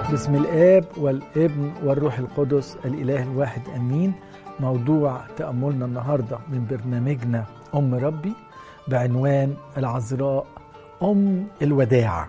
باسم الآب والابن والروح القدس الإله الواحد أمين موضوع تأملنا النهاردة من برنامجنا أم ربي بعنوان العذراء أم الوداع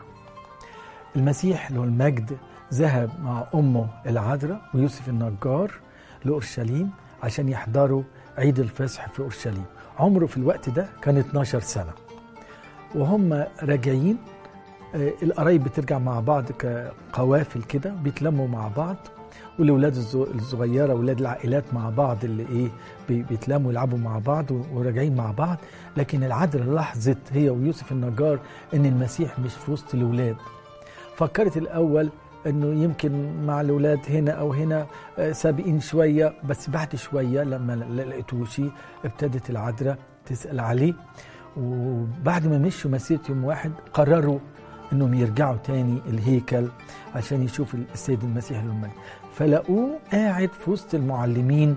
المسيح له المجد ذهب مع أمه العذراء ويوسف النجار لأورشليم عشان يحضروا عيد الفصح في أورشليم عمره في الوقت ده كان 12 سنة وهم راجعين آه، القرايب بترجع مع بعض كقوافل كده بيتلموا مع بعض والاولاد الزو- الصغيره اولاد العائلات مع بعض اللي ايه بي- بيتلموا يلعبوا مع بعض و- وراجعين مع بعض لكن العذراء لاحظت هي ويوسف النجار ان المسيح مش في وسط الاولاد فكرت الاول انه يمكن مع الاولاد هنا او هنا آه، سابقين شويه بس بعد شويه لما ل- لقيتوش ابتدت العذراء تسال عليه وبعد ما مشوا مسيره يوم واحد قرروا انهم يرجعوا تاني الهيكل عشان يشوفوا السيد المسيح المجد فلقوه قاعد في وسط المعلمين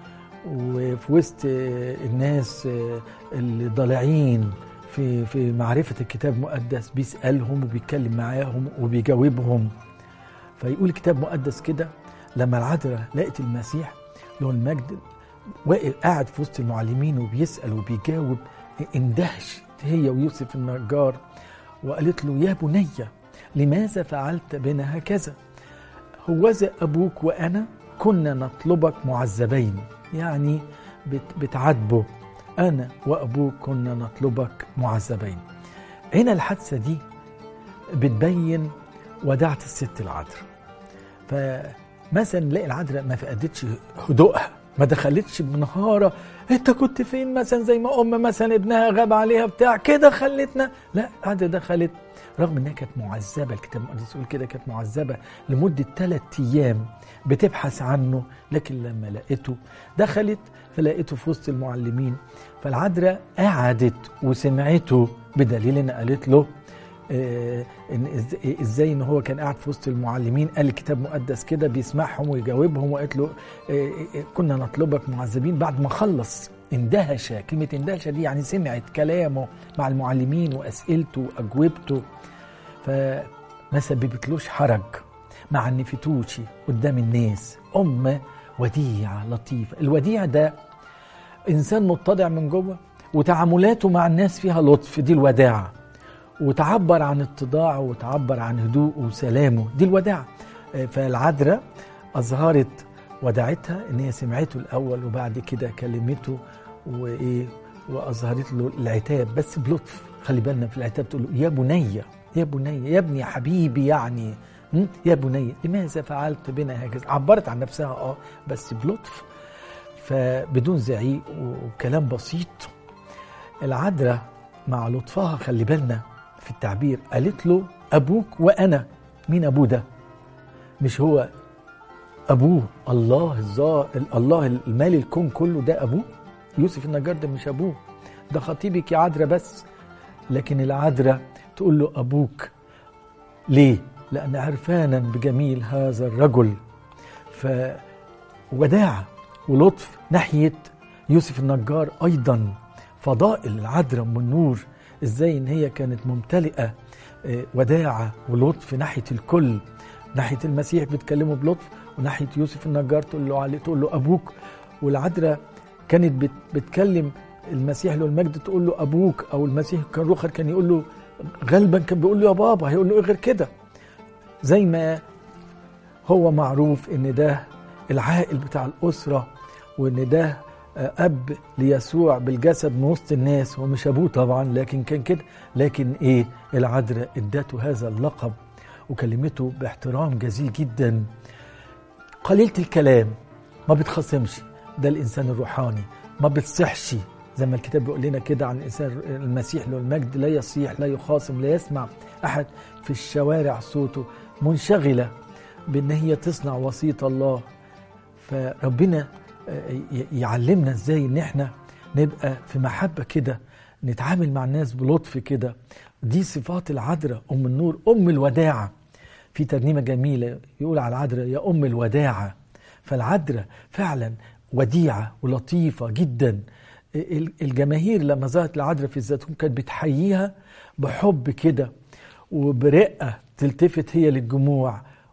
وفي وسط آه، الناس آه، اللي ضالعين في في معرفه الكتاب المقدس بيسالهم وبيتكلم معاهم وبيجاوبهم فيقول الكتاب المقدس كده لما العذراء لقت المسيح له المجد واقف قاعد في وسط المعلمين وبيسال وبيجاوب اندهشت هي ويوسف النجار وقالت له يا بني لماذا فعلت بنا هكذا هوذا أبوك وأنا كنا نطلبك معذبين يعني بت بتعاتبه أنا وأبوك كنا نطلبك معذبين هنا الحادثة دي بتبين وداعة الست العذراء فمثلا نلاقي العذراء ما فقدتش هدوءها ما دخلتش بنهارة انت كنت فين مثلا زي ما ام مثلا ابنها غاب عليها بتاع كده خلتنا لا العذراء دخلت رغم انها كانت معذبه الكتاب المقدس يقول كده كانت معذبه لمده ثلاث ايام بتبحث عنه لكن لما لقيته دخلت فلقيته في وسط المعلمين فالعذراء قعدت وسمعته بدليل ان قالت له آه، ان إز- ازاي ان هو كان قاعد في وسط المعلمين قال الكتاب المقدس كده بيسمعهم ويجاوبهم وقالت له آه، آه، كنا نطلبك معذبين بعد ما خلص اندهش كلمة اندهش دي يعني سمعت كلامه مع المعلمين وأسئلته وأجوبته فما سببتلوش حرج ما عنفتوش قدام الناس أم وديعة لطيفة الوديع ده إنسان متضع من جوه وتعاملاته مع الناس فيها لطف دي الوداعة وتعبر عن اتضاعه وتعبر عن هدوءه وسلامه دي الوداعة آه، فالعذراء أظهرت وداعتها إن هي سمعته الأول وبعد كده كلمته وإيه وأظهرت له العتاب بس بلطف خلي بالنا في العتاب تقول له يا بني يا بني يا ابني يا حبيبي يعني م? يا بني لماذا فعلت بنا هكذا عبرت عن نفسها اه بس بلطف فبدون زعيق وكلام بسيط العذراء مع لطفها خلي بالنا في التعبير قالت له ابوك وانا مين ابوه ده مش هو ابوه الله الظا الله المالي الكون كله ده ابوه يوسف النجار ده مش ابوه ده خطيبك يا عذراء بس لكن العذراء تقول له ابوك ليه لان عرفانا بجميل هذا الرجل فوداع ولطف ناحيه يوسف النجار ايضا فضائل العذراء ام النور ازاي ان هي كانت ممتلئه آه، وداعه ولطف ناحيه الكل ناحيه المسيح بتكلمه بلطف وناحيه يوسف النجار تقول له عليه تقول له ابوك والعذراء كانت بت بتكلم المسيح له المجد تقول له ابوك او المسيح كان رخر كان يقول له غالبا كان بيقول له يا بابا هيقول له ايه غير كده زي ما هو معروف ان ده العائل بتاع الاسره وان ده آه، اب ليسوع بالجسد من وسط الناس هو مش ابوه طبعا لكن كان كده لكن ايه العذراء ادته هذا اللقب وكلمته باحترام جزيل جدا قليله الكلام ما بتخصمش ده الانسان الروحاني ما بتصحش زي ما الكتاب بيقول لنا كده عن الانسان المسيح له المجد لا يصيح لا يخاصم لا يسمع احد في الشوارع صوته منشغله بان هي تصنع وصيه الله فربنا آه، ي- يعلمنا ازاي ان احنا نبقى في محبه كده نتعامل مع الناس بلطف كده دي صفات العذراء ام النور ام الوداعه في ترنيمه جميله يقول على العذراء يا ام الوداعه فالعذراء فعلا وديعه ولطيفه جدا ال- الجماهير لما ظهرت العذراء في الزيتون كانت بتحييها بحب كده وبرقه تلتفت هي للجموع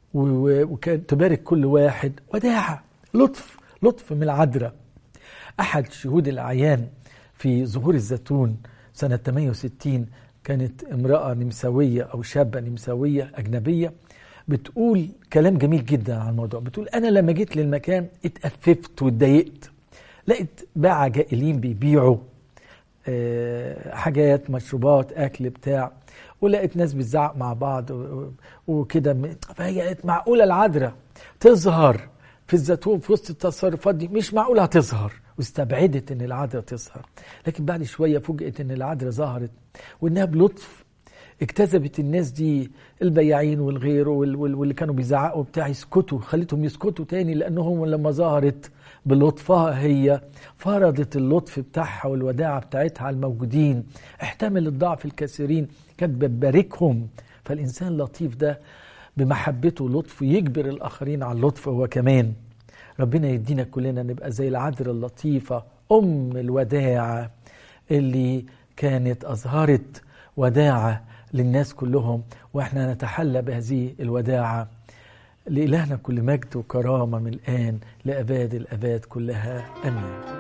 وكان تبارك كل واحد وداعة لطف لطف من العذراء أحد شهود الأعيان في ظهور الزيتون سنة 68 كانت امرأة نمساوية أو شابة نمساوية أجنبية بتقول كلام جميل جدا عن الموضوع بتقول أنا لما جيت للمكان اتأففت واتضايقت لقيت باعة جائلين بيبيعوا آه، حاجات مشروبات أكل بتاع ولقيت ناس بتزعق مع بعض وكده فهي قالت معقولة العذراء تظهر في الزيتون في وسط التصرفات دي مش معقولة هتظهر واستبعدت ان العذراء تظهر لكن بعد شوية فوجئت ان العذراء ظهرت وانها بلطف اجتذبت الناس دي البياعين والغير واللي كانوا بيزعقوا بتاع يسكتوا خليتهم يسكتوا تاني لانهم لما ظهرت بلطفها هي فرضت اللطف بتاعها والوداعة بتاعتها على الموجودين احتملت ضعف الكثيرين كانت بتباركهم فالإنسان اللطيف ده بمحبته ولطفه يجبر الآخرين على اللطف هو كمان ربنا يدينا كلنا نبقى زي العذراء اللطيفة أم الوداعة اللي كانت أظهرت وداعة للناس كلهم وإحنا نتحلى بهذه الوداعة لإلهنا كل مجد وكرامة من الآن لأباد الأباد كلها أمين